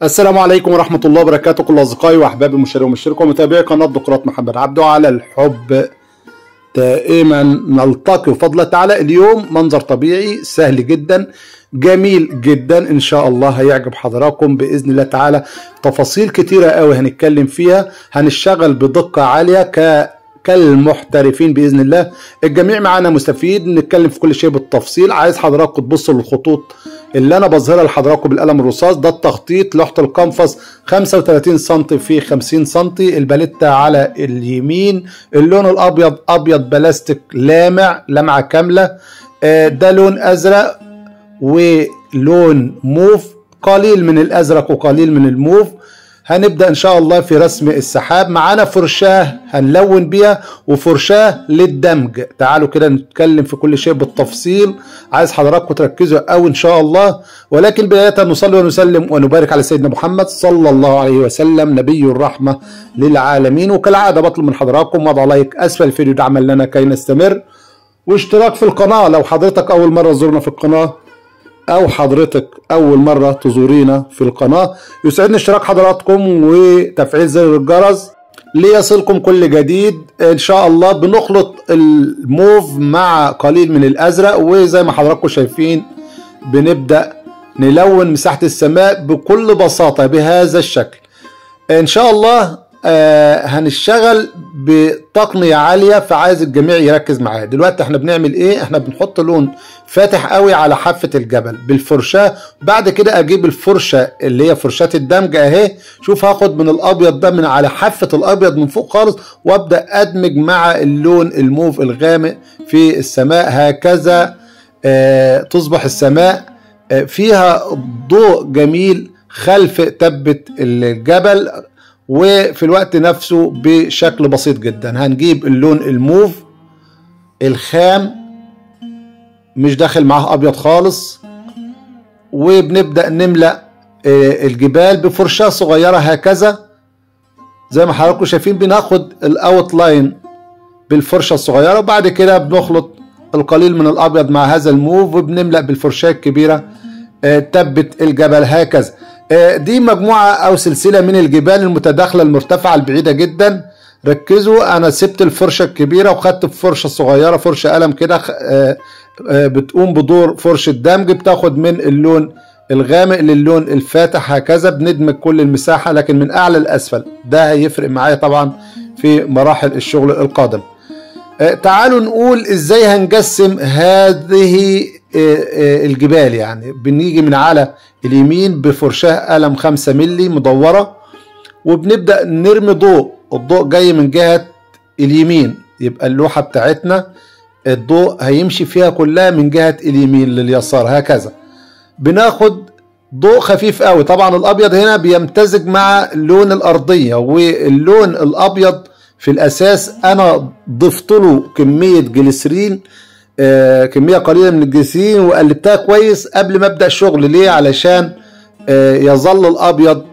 السلام عليكم ورحمة الله وبركاته كل أصدقائي وأحبابي مشاهدي ومشتركي ومتابعي قناة دكتورات محمد عبده على الحب دائما نلتقي بفضل تعالى اليوم منظر طبيعي سهل جدا جميل جدا ان شاء الله هيعجب حضراتكم باذن الله تعالى تفاصيل كتيره قوي هنتكلم فيها هنشتغل بدقه عاليه ك كالمحترفين باذن الله الجميع معانا مستفيد نتكلم في كل شيء بالتفصيل عايز حضراتكم تبصوا للخطوط اللي انا بظهرها لحضراتكم بالقلم الرصاص ده التخطيط لوحه القنفذ 35 سم في 50 سم الباليتا على اليمين اللون الابيض ابيض بلاستيك لامع لمعه كامله ده لون ازرق ولون موف قليل من الازرق وقليل من الموف هنبدا ان شاء الله في رسم السحاب معانا فرشاه هنلون بيها وفرشاه للدمج تعالوا كده نتكلم في كل شيء بالتفصيل عايز حضراتكم تركزوا قوي ان شاء الله ولكن بدايه نصلي ونسلم ونبارك على سيدنا محمد صلى الله عليه وسلم نبي الرحمه للعالمين وكالعاده بطلب من حضراتكم وضع لايك اسفل الفيديو دعما لنا كي نستمر واشتراك في القناه لو حضرتك اول مره تزورنا في القناه او حضرتك اول مره تزورينا في القناه يسعدني اشتراك حضراتكم وتفعيل زر الجرس ليصلكم كل جديد ان شاء الله بنخلط الموف مع قليل من الازرق وزي ما حضراتكم شايفين بنبدا نلون مساحه السماء بكل بساطه بهذا الشكل ان شاء الله آه هنشتغل بتقنيه عاليه فعايز الجميع يركز معايا دلوقتي احنا بنعمل ايه احنا بنحط لون فاتح قوي على حافه الجبل بالفرشاه بعد كده اجيب الفرشه اللي هي فرشاه الدمج اهي شوف هاخد من الابيض ده من على حافه الابيض من فوق خالص وابدا ادمج مع اللون الموف الغامق في السماء هكذا آه تصبح السماء آه فيها ضوء جميل خلف تبه الجبل وفي الوقت نفسه بشكل بسيط جدا هنجيب اللون الموف الخام مش داخل معاه ابيض خالص وبنبدا نملا الجبال بفرشاه صغيره هكذا زي ما حضراتكم شايفين بناخد الاوت لاين بالفرشه الصغيره وبعد كده بنخلط القليل من الابيض مع هذا الموف وبنملا بالفرشاه الكبيره تبت الجبل هكذا دي مجموعة أو سلسلة من الجبال المتداخلة المرتفعة البعيدة جدا ركزوا أنا سبت الفرشة الكبيرة وخدت فرشة صغيرة فرشة قلم كده بتقوم بدور فرشة دمج بتاخد من اللون الغامق للون الفاتح هكذا بندمج كل المساحة لكن من أعلى لأسفل ده هيفرق معايا طبعا في مراحل الشغل القادم تعالوا نقول ازاي هنجسم هذه الجبال يعني بنيجي من على اليمين بفرشاه قلم خمسة ملي مدورة وبنبدأ نرمي ضوء الضوء جاي من جهة اليمين يبقى اللوحة بتاعتنا الضوء هيمشي فيها كلها من جهة اليمين لليسار هكذا بناخد ضوء خفيف قوي طبعا الابيض هنا بيمتزج مع لون الارضية واللون الابيض في الاساس انا ضفت له كمية جليسرين آه كميه قليله من الجليسرين وقلبتها كويس قبل ما ابدا الشغل ليه علشان آه يظل الابيض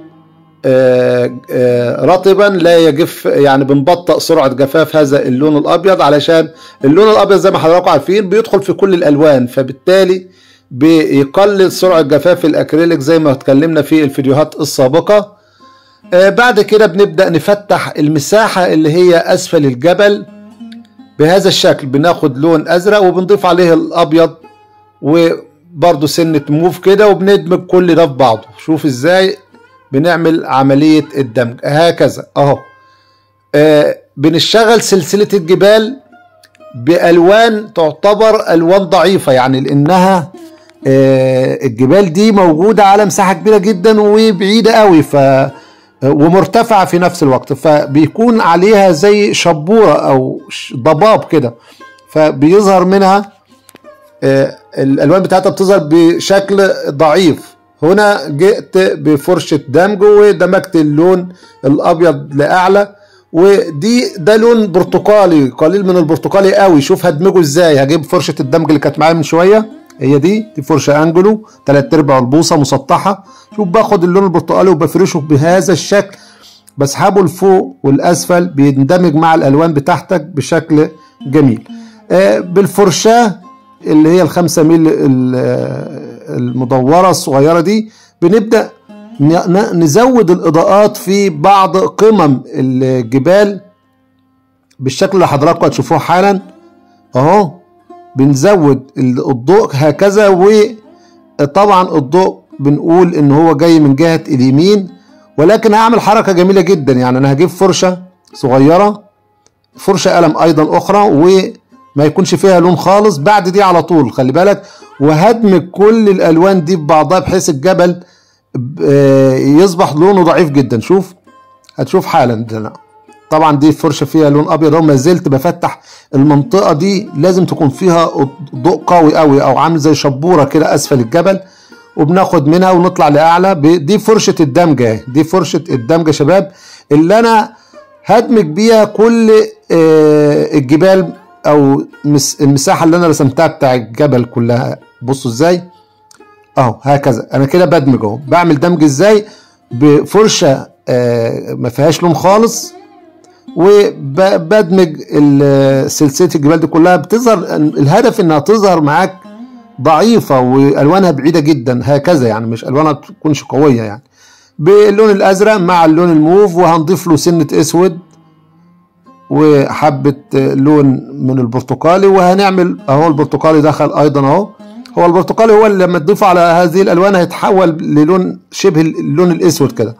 آه رطبا لا يجف يعني بنبطئ سرعه جفاف هذا اللون الابيض علشان اللون الابيض زي ما حضراتكم عارفين بيدخل في كل الالوان فبالتالي بيقلل سرعه جفاف الاكريليك زي ما اتكلمنا في الفيديوهات السابقه بعد كده بنبدا نفتح المساحه اللي هي اسفل الجبل بهذا الشكل بناخد لون ازرق وبنضيف عليه الابيض وبرده سنة موف كده وبندمج كل ده في بعضه شوف ازاي بنعمل عملية الدمج هكذا اهو آه بنشتغل سلسلة الجبال بألوان تعتبر ألوان ضعيفة يعني لأنها آه الجبال دي موجودة على مساحة كبيرة جدا وبعيدة قوي ف ومرتفعة في نفس الوقت فبيكون عليها زي شبورة أو ضباب كده فبيظهر منها الألوان بتاعتها بتظهر بشكل ضعيف هنا جئت بفرشة دمج ودمجت اللون الأبيض لأعلى ودي ده لون برتقالي قليل من البرتقالي قوي شوف هدمجه ازاي هجيب فرشة الدمج اللي كانت معايا من شوية هي دي دي فرشه انجلو تلات ارباع البوصه مسطحه شوف باخد اللون البرتقالي وبفرشه بهذا الشكل بسحبه لفوق والاسفل بيندمج مع الالوان بتاعتك بشكل جميل آه بالفرشاه اللي هي الخمسة ميل المدوره الصغيره دي بنبدا نزود الاضاءات في بعض قمم الجبال بالشكل اللي حضراتكم هتشوفوه حالا اهو بنزود الضوء هكذا وطبعا الضوء بنقول ان هو جاي من جهة اليمين ولكن هعمل حركة جميلة جدا يعني انا هجيب فرشة صغيرة فرشة قلم ايضا اخرى وما يكونش فيها لون خالص بعد دي على طول خلي بالك وهدمج كل الالوان دي ببعضها بحيث الجبل يصبح لونه ضعيف جدا شوف هتشوف حالا ده طبعا دي فرشه فيها لون ابيض وما زلت بفتح المنطقه دي لازم تكون فيها ضوء قوي قوي او عامل زي شبوره كده اسفل الجبل وبناخد منها ونطلع لاعلى دي فرشه الدمجه دي فرشه الدمجه شباب اللي انا هدمج بيها كل الجبال او المساحه اللي انا رسمتها بتاع الجبل كلها بصوا ازاي اهو هكذا انا كده بدمج اهو بعمل دمج ازاي بفرشه ما فيهاش لون خالص وبدمج سلسله الجبال دي كلها بتظهر الهدف انها تظهر معاك ضعيفه والوانها بعيده جدا هكذا يعني مش الوانها تكونش قويه يعني باللون الازرق مع اللون الموف وهنضيف له سنه اسود وحبه لون من البرتقالي وهنعمل اهو البرتقالي دخل ايضا اهو هو البرتقالي هو اللي لما تضيفه على هذه الالوان هيتحول للون شبه اللون الاسود كده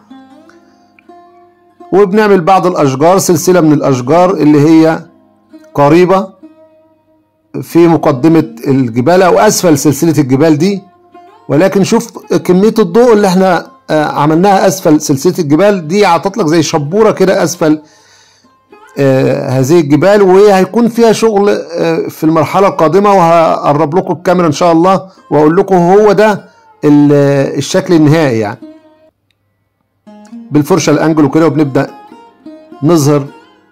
وبنعمل بعض الاشجار سلسله من الاشجار اللي هي قريبه في مقدمه الجبال او اسفل سلسله الجبال دي ولكن شوف كميه الضوء اللي احنا عملناها اسفل سلسله الجبال دي عطت لك زي شبوره كده اسفل هذه الجبال وهيكون فيها شغل في المرحله القادمه وهقرب لكم الكاميرا ان شاء الله واقول لكم هو ده الشكل النهائي يعني بالفرشه الانجل وكده وبنبدا نظهر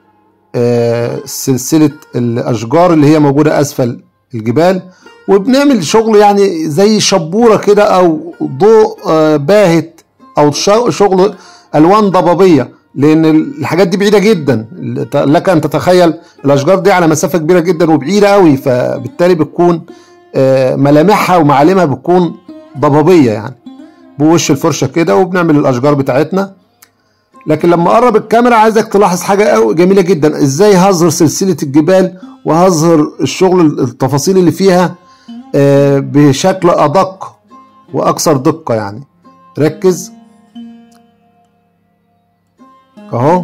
سلسله الاشجار اللي هي موجوده اسفل الجبال وبنعمل شغل يعني زي شبوره كده او ضوء باهت او شغل الوان ضبابيه لان الحاجات دي بعيده جدا لك ان تتخيل الاشجار دي على مسافه كبيره جدا وبعيده قوي فبالتالي بتكون ملامحها ومعالمها بتكون ضبابيه يعني بوش الفرشه كده وبنعمل الاشجار بتاعتنا لكن لما اقرب الكاميرا عايزك تلاحظ حاجه جميله جدا ازاي هظهر سلسله الجبال وهظهر الشغل التفاصيل اللي فيها بشكل ادق واكثر دقه يعني ركز اهو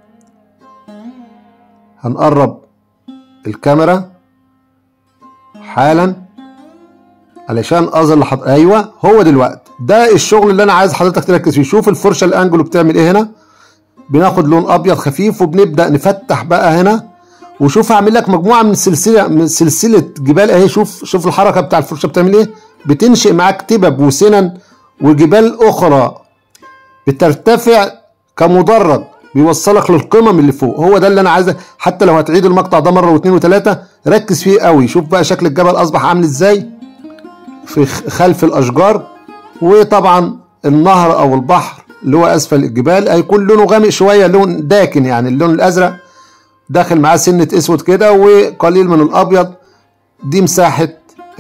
هنقرب الكاميرا حالا علشان اظهر لحض... ايوه هو دلوقتي ده الشغل اللي انا عايز حضرتك تركز فيه شوف الفرشه الانجل بتعمل ايه هنا بناخد لون ابيض خفيف وبنبدا نفتح بقى هنا وشوف هعمل لك مجموعه من سلسله من سلسله جبال اهي شوف شوف الحركه بتاع الفرشه بتعمل ايه بتنشئ معاك تبب وسنن وجبال اخرى بترتفع كمدرج بيوصلك للقمم اللي فوق هو ده اللي انا عايزك حتى لو هتعيد المقطع ده مره واثنين وثلاثه ركز فيه قوي شوف بقى شكل الجبل اصبح عامل ازاي في خلف الاشجار وطبعا النهر او البحر اللي هو اسفل الجبال هيكون لونه غامق شويه لون داكن يعني اللون الازرق داخل معاه سنه اسود كده وقليل من الابيض دي مساحه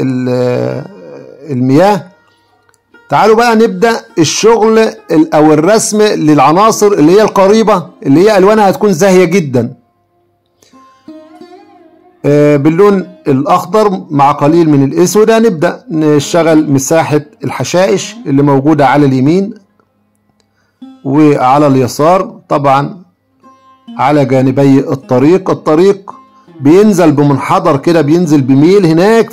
المياه تعالوا بقى نبدا الشغل او الرسم للعناصر اللي هي القريبه اللي هي الوانها هتكون زاهيه جدا باللون الاخضر مع قليل من الاسود هنبدا نشتغل مساحه الحشائش اللي موجوده على اليمين وعلى اليسار طبعا على جانبي الطريق الطريق بينزل بمنحدر كده بينزل بميل هناك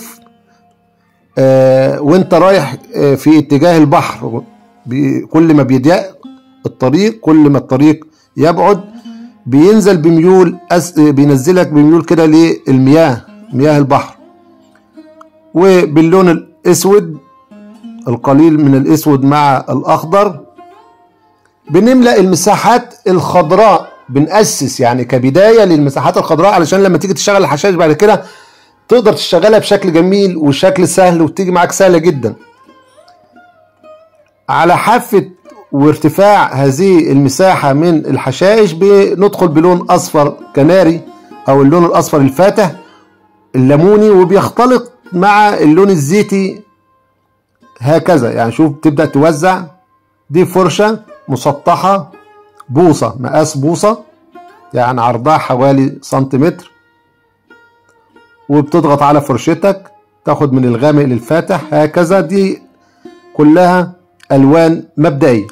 آه وانت رايح آه في اتجاه البحر كل ما بيضيق الطريق كل ما الطريق يبعد بينزل بميول أس... بينزلك بميول كده للمياه مياه البحر وباللون الاسود القليل من الاسود مع الاخضر بنملا المساحات الخضراء بنأسس يعني كبدايه للمساحات الخضراء علشان لما تيجي تشتغل الحشائش بعد كده تقدر تشتغلها بشكل جميل وشكل سهل وتيجي معاك سهله جدا على حافه وارتفاع هذه المساحه من الحشائش بندخل بلون اصفر كناري او اللون الاصفر الفاتح الليموني وبيختلط مع اللون الزيتي هكذا يعني شوف تبدا توزع دي فرشة مسطحة بوصة مقاس بوصة يعني عرضها حوالي سنتيمتر وبتضغط على فرشتك تاخد من الغامق للفاتح هكذا دي كلها الوان مبدئيه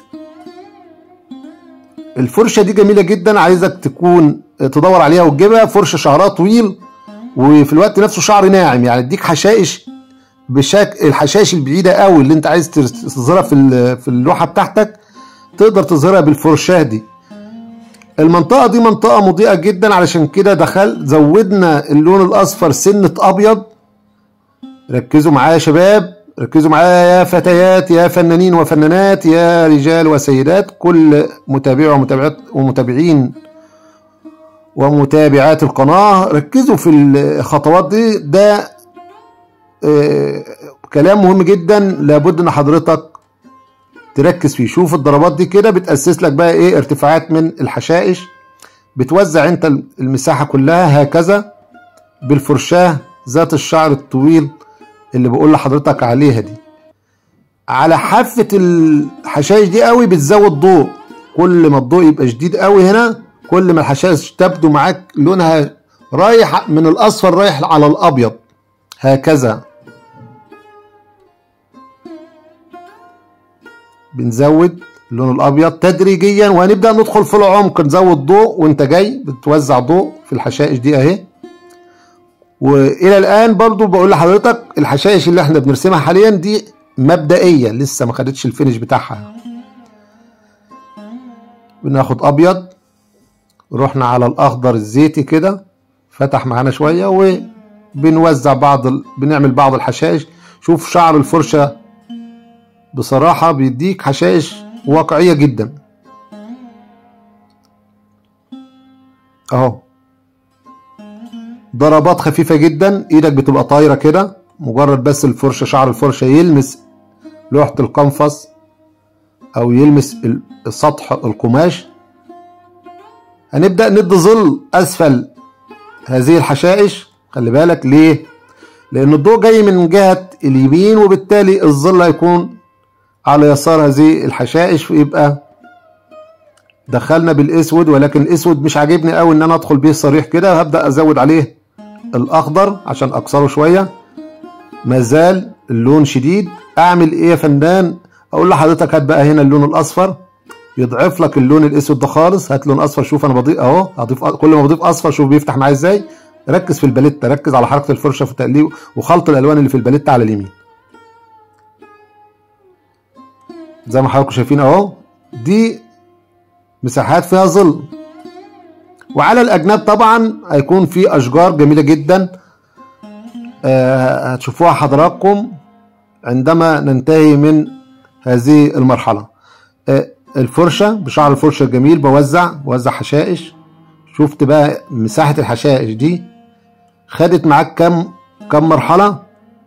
الفرشه دي جميله جدا عايزك تكون تدور عليها وتجيبها فرشه شعرها طويل وفي الوقت نفسه شعر ناعم يعني اديك حشائش بشكل الحشائش البعيده قوي اللي انت عايز تظهرها في في اللوحه بتاعتك تقدر تظهرها بالفرشاه دي المنطقه دي منطقه مضيئه جدا علشان كده دخل زودنا اللون الاصفر سنه ابيض ركزوا معايا يا شباب ركزوا معايا يا فتيات يا فنانين وفنانات يا رجال وسيدات كل متابعي ومتابعات ومتابعين ومتابعات القناة ركزوا في الخطوات دي ده آه كلام مهم جدا لابد ان حضرتك تركز فيه شوف الضربات دي كده بتأسس لك بقى ايه ارتفاعات من الحشائش بتوزع انت المساحة كلها هكذا بالفرشاة ذات الشعر الطويل اللي بقول لحضرتك عليها دي على حافة الحشائش دي قوي بتزود ضوء كل ما الضوء يبقى شديد قوي هنا كل ما الحشائش تبدو معاك لونها رايح من الاصفر رايح على الابيض هكذا بنزود اللون الابيض تدريجيا وهنبدا ندخل في العمق نزود ضوء وانت جاي بتوزع ضوء في الحشائش دي اهي والى الان برضو بقول لحضرتك الحشائش اللي احنا بنرسمها حاليا دي مبدئيه لسه ما خدتش الفينش بتاعها بناخد ابيض رحنا على الاخضر الزيتي كده فتح معانا شويه وبنوزع بعض ال... بنعمل بعض الحشائش شوف شعر الفرشه بصراحه بيديك حشائش واقعيه جدا اهو ضربات خفيفة جدا ايدك بتبقى طايرة كده مجرد بس الفرشة شعر الفرشة يلمس لوحة القنفص او يلمس سطح القماش هنبدأ ندي ظل اسفل هذه الحشائش خلي بالك ليه لان الضوء جاي من جهة اليمين وبالتالي الظل هيكون على يسار هذه الحشائش ويبقى دخلنا بالاسود ولكن الاسود مش عاجبني قوي ان انا ادخل بيه صريح كده هبدا ازود عليه الاخضر عشان اكسره شويه مازال اللون شديد اعمل ايه يا فنان اقول لحضرتك هات بقى هنا اللون الاصفر يضعف لك اللون الاسود ده خالص هات لون اصفر شوف انا بضيف اهو هضيف كل ما بضيف اصفر شوف بيفتح معايا ازاي ركز في الباليتا ركز على حركه الفرشه في التقليب وخلط الالوان اللي في الباليتا على اليمين زي ما حضراتكم شايفين اهو دي مساحات فيها ظل وعلى الاجناب طبعا هيكون في اشجار جميله جدا آه هتشوفوها حضراتكم عندما ننتهي من هذه المرحله آه الفرشه بشعر الفرشه الجميل بوزع بوزع حشائش شفت بقى مساحه الحشائش دي خدت معاك كم كم مرحله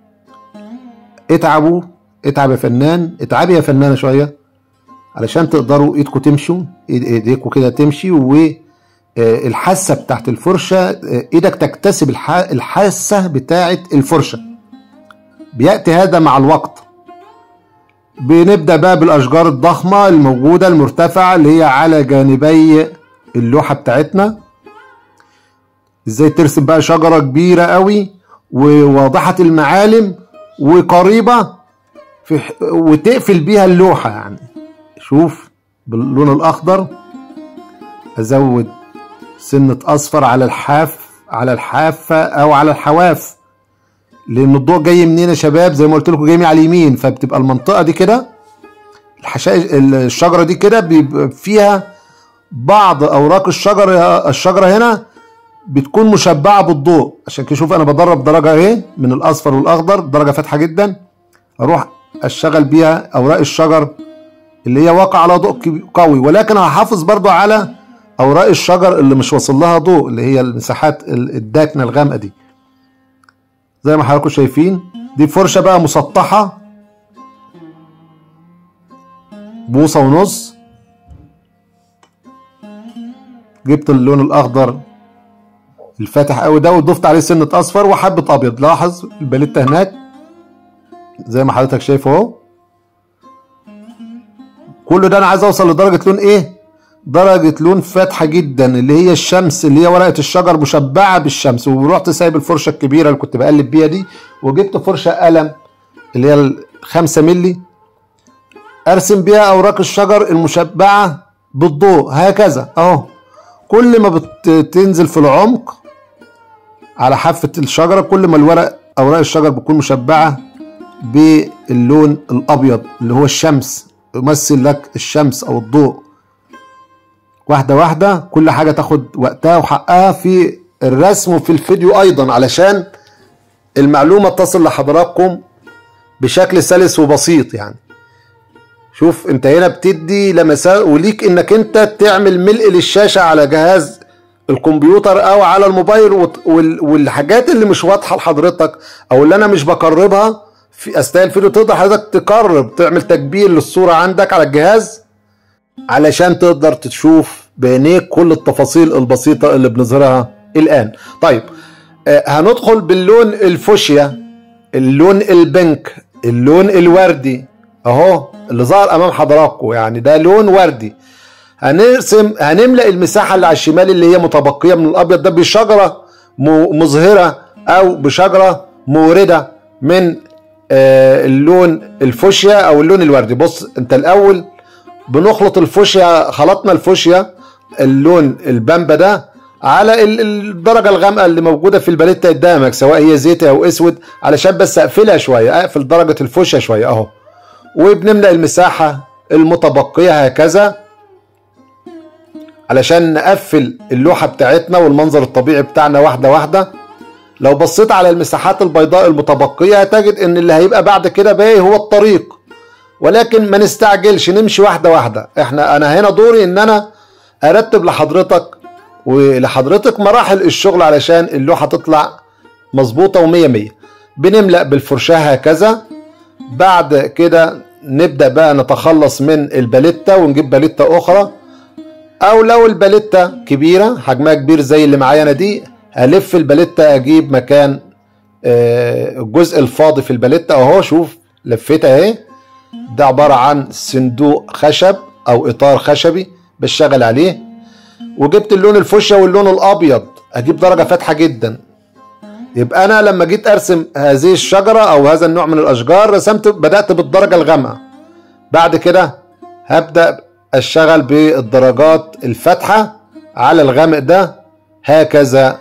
اتعبوا اتعب يا فنان اتعبي يا فنانه شويه علشان تقدروا ايدكم تمشوا ايديكم كده تمشي والحاسه بتاعت الفرشه ايدك تكتسب الحاسه بتاعت الفرشه بياتي هذا مع الوقت بنبدا بقى بالاشجار الضخمه الموجوده المرتفعه اللي هي على جانبي اللوحه بتاعتنا ازاي ترسم بقى شجره كبيره قوي وواضحه المعالم وقريبه في وتقفل بيها اللوحه يعني شوف باللون الاخضر ازود سنة اصفر على الحاف على الحافة او على الحواف لان الضوء جاي منين يا شباب زي ما قلت لكم جاي من على اليمين فبتبقى المنطقة دي كده الحشائش الشجرة دي كده بيبقى فيها بعض اوراق الشجرة الشجرة هنا بتكون مشبعة بالضوء عشان كده شوف انا بدرب درجة اهي من الاصفر والاخضر درجة فاتحة جدا اروح اشتغل بيها اوراق الشجر اللي هي واقع على ضوء قوي ولكن هحافظ برضو على اوراق الشجر اللي مش واصل لها ضوء اللي هي المساحات الداكنه الغامقه دي زي ما حضراتكم شايفين دي فرشه بقى مسطحه بوصه ونص جبت اللون الاخضر الفاتح قوي ده وضفت عليه سنه اصفر وحبه ابيض لاحظ الباليتا هناك زي ما حضرتك شايف اهو كل ده انا عايز اوصل لدرجه لون ايه درجة لون فاتحة جدا اللي هي الشمس اللي هي ورقة الشجر مشبعة بالشمس ورحت سايب الفرشة الكبيرة اللي كنت بقلب بيها دي وجبت فرشة قلم اللي هي الخمسة ملي ارسم بيها اوراق الشجر المشبعة بالضوء هكذا اهو كل ما بتنزل في العمق على حافة الشجرة كل ما الورق اوراق الشجر بتكون مشبعة باللون الابيض اللي هو الشمس يمثل لك الشمس او الضوء واحدة واحدة كل حاجة تاخد وقتها وحقها في الرسم وفي الفيديو ايضا علشان المعلومة تصل لحضراتكم بشكل سلس وبسيط يعني شوف انت هنا بتدي لمسات وليك انك انت تعمل ملء للشاشة على جهاز الكمبيوتر او على الموبايل والحاجات اللي مش واضحة لحضرتك او اللي انا مش بقربها في اثناء الفيديو تقدر حضرتك تقرب تعمل تكبير للصورة عندك على الجهاز علشان تقدر تشوف بعينيك كل التفاصيل البسيطة اللي بنظهرها الآن طيب آه هندخل باللون الفوشيا اللون البنك اللون الوردي اهو اللي ظهر امام حضراتكم يعني ده لون وردي هنرسم هنملأ المساحة اللي على الشمال اللي هي متبقية من الابيض ده بشجرة مظهرة او بشجرة موردة من آه اللون الفوشيا او اللون الوردي بص انت الاول بنخلط الفوشيا خلطنا الفوشيا اللون البامبا ده على الدرجة الغامقة اللي موجودة في الباليتة قدامك سواء هي زيتي أو أسود علشان بس أقفلها شوية أقفل درجة الفوشيا شوية أهو وبنملأ المساحة المتبقية هكذا علشان نقفل اللوحة بتاعتنا والمنظر الطبيعي بتاعنا واحدة واحدة لو بصيت على المساحات البيضاء المتبقية هتجد ان اللي هيبقى بعد كده باقي هو الطريق ولكن ما نستعجلش نمشي واحدة واحدة احنا انا هنا دوري ان انا ارتب لحضرتك ولحضرتك مراحل الشغل علشان اللوحة تطلع مظبوطة ومية مية بنملأ بالفرشاة هكذا بعد كده نبدأ بقى نتخلص من الباليتة ونجيب باليتة أخرى أو لو الباليتة كبيرة حجمها كبير زي اللي معايا أنا دي ألف الباليتة أجيب مكان الجزء الفاضي في الباليتة أهو شوف لفيتها أهي ده عبارة عن صندوق خشب أو إطار خشبي بشتغل عليه وجبت اللون الفوشيا واللون الأبيض أجيب درجة فاتحة جدا يبقى أنا لما جيت أرسم هذه الشجرة أو هذا النوع من الأشجار رسمت بدأت بالدرجة الغامقة بعد كده هبدأ أشتغل بالدرجات الفاتحة على الغامق ده هكذا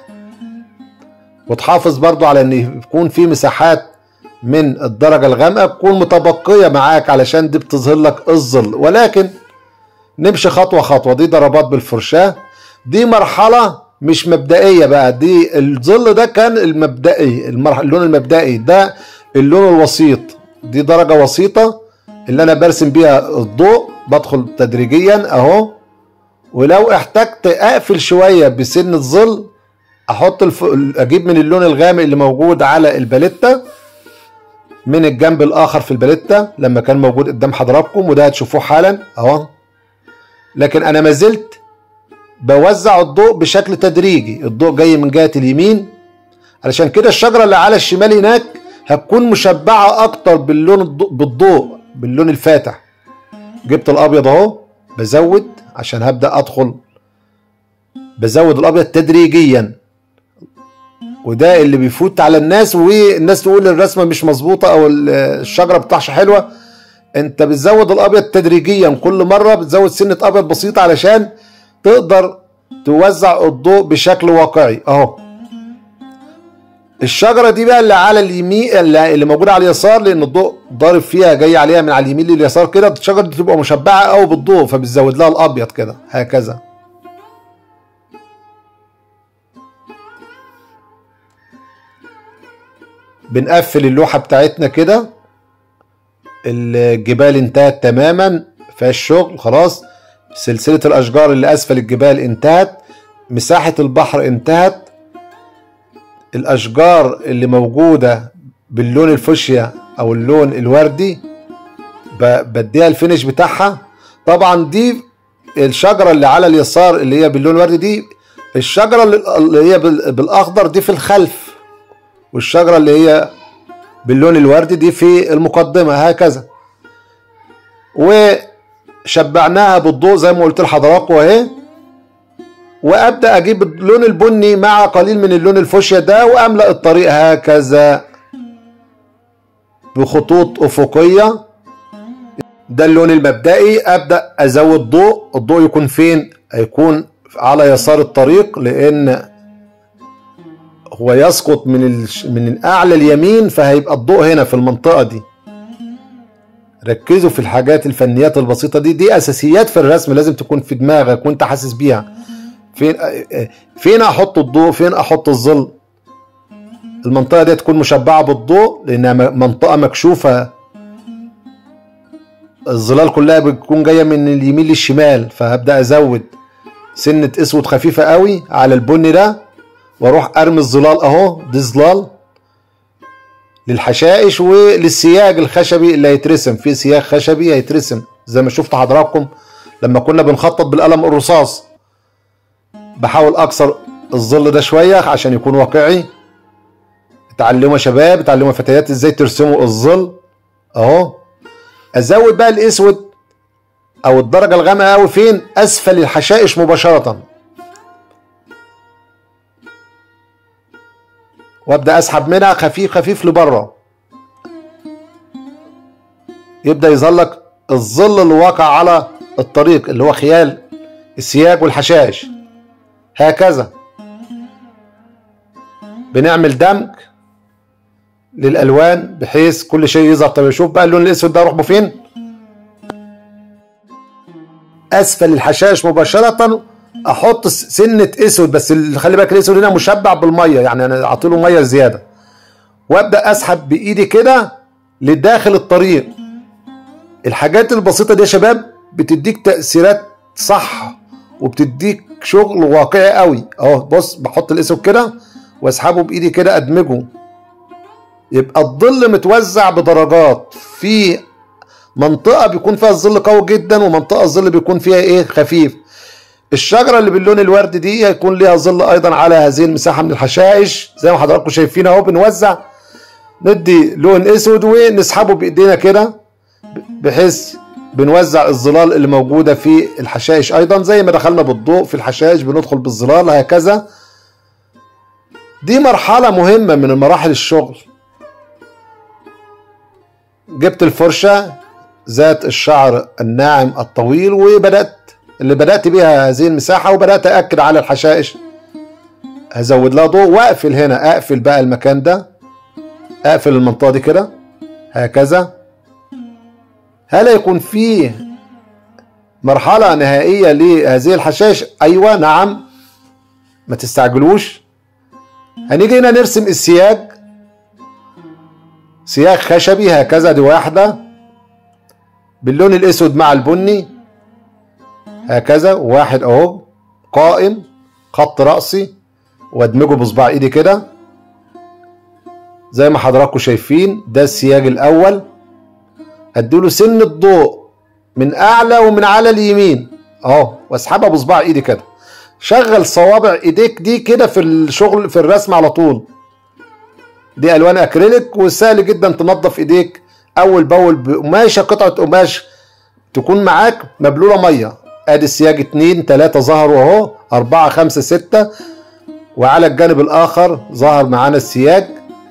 وتحافظ برضو على ان يكون في مساحات من الدرجة الغامقة تكون متبقية معاك علشان دي بتظهر لك الظل ولكن نمشي خطوة خطوة دي ضربات بالفرشاة دي مرحلة مش مبدئية بقى دي الظل ده كان المبدئي المرح... اللون المبدئي ده اللون الوسيط دي درجة وسيطة اللي انا برسم بيها الضوء بدخل تدريجيا اهو ولو احتجت اقفل شوية بسن الظل احط الف... اجيب من اللون الغامق اللي موجود على الباليتة من الجنب الاخر في الباليتة لما كان موجود قدام حضراتكم وده هتشوفوه حالا اهو لكن انا ما زلت بوزع الضوء بشكل تدريجي الضوء جاي من جهة اليمين علشان كده الشجرة اللي على الشمال هناك هتكون مشبعة اكتر باللون الضوء بالضوء باللون الفاتح جبت الابيض اهو بزود عشان هبدأ ادخل بزود الابيض تدريجيا وده اللي بيفوت على الناس والناس تقول الرسمه مش مظبوطه او الشجره بتاعش حلوه انت بتزود الابيض تدريجيا كل مره بتزود سنه ابيض بسيطه علشان تقدر توزع الضوء بشكل واقعي اهو الشجره دي بقى اللي على اليمين اللي موجوده على اليسار لان الضوء ضارب فيها جاي عليها من على اليمين لليسار كده الشجره دي تبقى مشبعه قوي بالضوء فبتزود لها الابيض كده هكذا بنقفل اللوحة بتاعتنا كده الجبال انتهت تماما فيهاش شغل خلاص سلسلة الأشجار اللي أسفل الجبال انتهت مساحة البحر انتهت الأشجار اللي موجودة باللون الفوشيا أو اللون الوردي بديها الفينش بتاعها طبعا دي الشجرة اللي على اليسار اللي هي باللون الوردي دي الشجرة اللي هي بالأخضر دي في الخلف والشجرة اللي هي باللون الوردي دي في المقدمة هكذا شبعناها بالضوء زي ما قلت لحضراتكم اهي وابدا اجيب اللون البني مع قليل من اللون الفوشيا ده واملا الطريق هكذا بخطوط افقيه ده اللون المبدئي ابدا ازود ضوء الضوء يكون فين هيكون على يسار الطريق لان هو يسقط من ال... من الاعلى اليمين فهيبقى الضوء هنا في المنطقه دي ركزوا في الحاجات الفنيات البسيطه دي دي اساسيات في الرسم لازم تكون في دماغك وانت حاسس بيها فين فين احط الضوء فين احط الظل المنطقه دي تكون مشبعه بالضوء لانها منطقه مكشوفه الظلال كلها بتكون جايه من اليمين للشمال فهبدا ازود سنه اسود خفيفه قوي على البني ده واروح ارمي الظلال اهو دي ظلال للحشائش وللسياج الخشبي اللي هيترسم في سياج خشبي هيترسم زي ما شفت حضراتكم لما كنا بنخطط بالقلم الرصاص بحاول اكسر الظل ده شويه عشان يكون واقعي اتعلموا يا شباب اتعلموا يا فتيات ازاي ترسموا الظل اهو ازود بقى الاسود او الدرجه الغامقه قوي فين اسفل الحشائش مباشره وابدا اسحب منها خفيف خفيف لبره يبدا يظهر لك الظل اللي واقع على الطريق اللي هو خيال السياج والحشائش هكذا بنعمل دمج للالوان بحيث كل شيء يظهر طب شوف بقى اللون الاسود ده اروح فين اسفل الحشائش مباشره احط سنه اسود بس خلي بالك الاسود هنا مشبع بالميه يعني انا اعطي له ميه زياده وابدا اسحب بايدي كده لداخل الطريق الحاجات البسيطه دي يا شباب بتديك تاثيرات صح وبتديك شغل واقعي قوي اهو بص بحط الاسود كده واسحبه بايدي كده ادمجه يبقى الظل متوزع بدرجات في منطقة بيكون فيها الظل قوي جدا ومنطقة الظل بيكون فيها ايه خفيف الشجرة اللي باللون الورد دي هيكون ليها ظل ايضا على هذه المساحة من الحشائش زي ما حضراتكم شايفين اهو بنوزع ندي لون اسود ونسحبه بايدينا كده بحيث بنوزع الظلال اللي موجودة في الحشائش ايضا زي ما دخلنا بالضوء في الحشائش بندخل بالظلال هكذا دي مرحلة مهمة من مراحل الشغل جبت الفرشة ذات الشعر الناعم الطويل وبدأت اللي بدأت بيها هذه المساحة وبدأت أأكد على الحشائش هزود لها ضوء وأقفل هنا أقفل بقى المكان ده أقفل المنطقة دي كده هكذا هل يكون فيه مرحلة نهائية لهذه الحشائش أيوة نعم ما تستعجلوش هنيجي هنا نرسم السياج سياج خشبي هكذا دي واحدة باللون الاسود مع البني هكذا واحد اهو قائم خط رأسي وادمجه بصباع ايدي كده زي ما حضراتكم شايفين ده السياج الاول اديله سن الضوء من اعلى ومن على اليمين اهو واسحبها بصباع ايدي كده شغل صوابع ايديك دي كده في الشغل في الرسم على طول دي الوان اكريليك وسهل جدا تنظف ايديك اول باول بقماشه قطعه قماش تكون معاك مبلوله ميه ادي السياج اتنين تلاته ظهروا اهو اربعه خمسه سته وعلى الجانب الاخر ظهر معانا السياج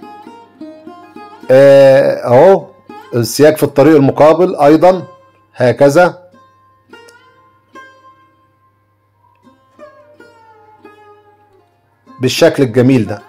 اهو السياج في الطريق المقابل ايضا هكذا بالشكل الجميل ده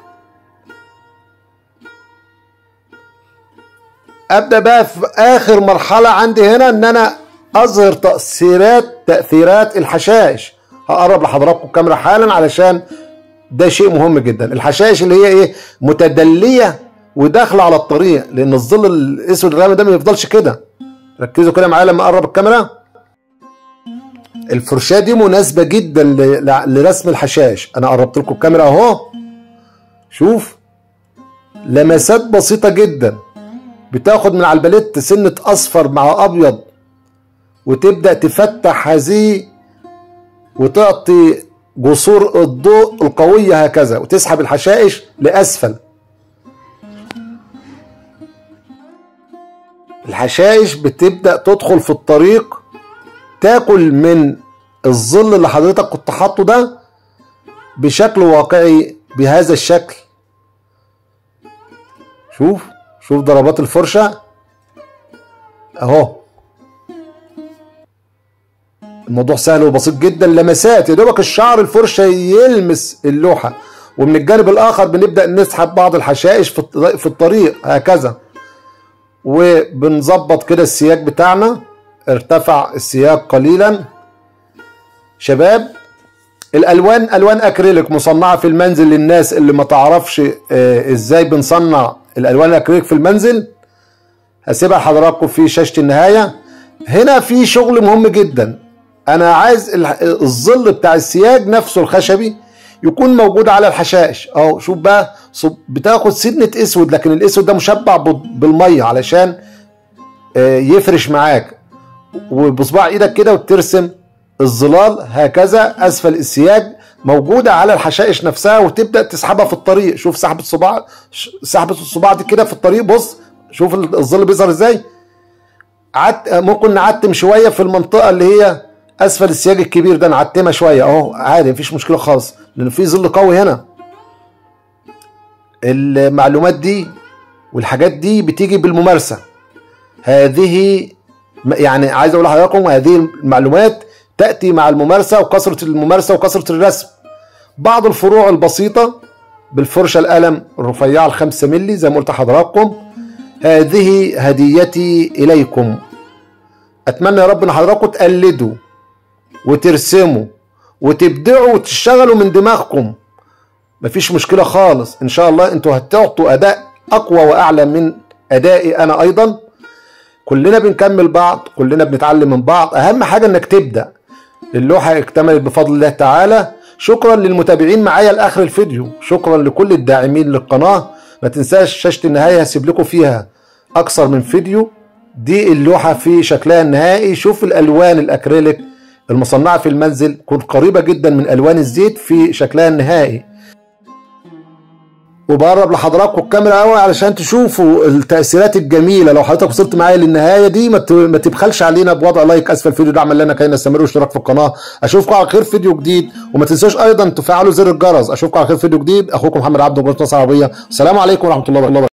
ابدا بقى في اخر مرحله عندي هنا ان انا اظهر تاثيرات تاثيرات الحشائش هقرب لحضراتكم الكاميرا حالا علشان ده شيء مهم جدا الحشائش اللي هي ايه متدليه وداخله على الطريق لان الظل الاسود الغامق ده ما يفضلش كده ركزوا كده معايا لما اقرب الكاميرا الفرشاه دي مناسبه جدا لرسم الحشائش انا قربت لكم الكاميرا اهو شوف لمسات بسيطه جدا بتاخد من على الباليت سنة أصفر مع أبيض وتبدأ تفتح هذه وتعطي جسور الضوء القوية هكذا وتسحب الحشائش لأسفل الحشائش بتبدأ تدخل في الطريق تاكل من الظل اللي حضرتك كنت حاطه ده بشكل واقعي بهذا الشكل شوف شوف ضربات الفرشة اهو الموضوع سهل وبسيط جدا لمسات يا دوبك الشعر الفرشة يلمس اللوحة ومن الجانب الآخر بنبدأ نسحب بعض الحشائش في الطريق هكذا وبنظبط كده السياج بتاعنا ارتفع السياج قليلا شباب الالوان الوان اكريليك مصنعه في المنزل للناس اللي ما تعرفش اه ازاي بنصنع الالوان الاكريليك في المنزل هسيبها لحضراتكم في شاشه النهايه هنا في شغل مهم جدا انا عايز الظل بتاع السياج نفسه الخشبي يكون موجود على الحشائش اهو شوف بقى بتاخد سنه اسود لكن الاسود ده مشبع بالميه علشان اه يفرش معاك وبصباع ايدك كده وترسم الظلال هكذا اسفل السياج موجوده على الحشائش نفسها وتبدا تسحبها في الطريق شوف سحبه الصباع سحبه الصباع دي كده في الطريق بص شوف الظل بيظهر ازاي عت ممكن نعتم شويه في المنطقه اللي هي اسفل السياج الكبير ده نعتمها شويه اهو عادي مفيش مشكله خالص لان في ظل قوي هنا المعلومات دي والحاجات دي بتيجي بالممارسه هذه يعني عايز اقول لحضراتكم هذه المعلومات تأتي مع الممارسة وكثرة الممارسة وكثرة الرسم بعض الفروع البسيطة بالفرشة القلم الرفيعة الخمسة ملي زي ما قلت لحضراتكم هذه هديتي إليكم أتمنى يا رب إن حضراتكم تقلدوا وترسموا وتبدعوا وتشتغلوا من دماغكم مفيش مشكلة خالص إن شاء الله أنتوا هتعطوا أداء أقوى وأعلى من أدائي أنا أيضا كلنا بنكمل بعض كلنا بنتعلم من بعض أهم حاجة إنك تبدأ اللوحة اكتملت بفضل الله تعالى شكرا للمتابعين معايا لاخر الفيديو شكرا لكل الداعمين للقناة ما تنساش شاشة النهاية هسيب لكم فيها اكثر من فيديو دي اللوحة في شكلها النهائي شوف الالوان الاكريليك المصنعة في المنزل تكون قريبة جدا من الوان الزيت في شكلها النهائي وبقرب لحضراتكم الكاميرا قوي علشان تشوفوا التاثيرات الجميله لو حضرتك وصلت معايا للنهايه دي ما تبخلش علينا بوضع لايك اسفل الفيديو دعما لنا كي نستمر واشتراك في القناه اشوفكم على خير فيديو جديد وما تنسوش ايضا تفعلوا زر الجرس اشوفكم على خير فيديو جديد اخوكم محمد عبده من مصر العربيه السلام عليكم ورحمه الله وبركاته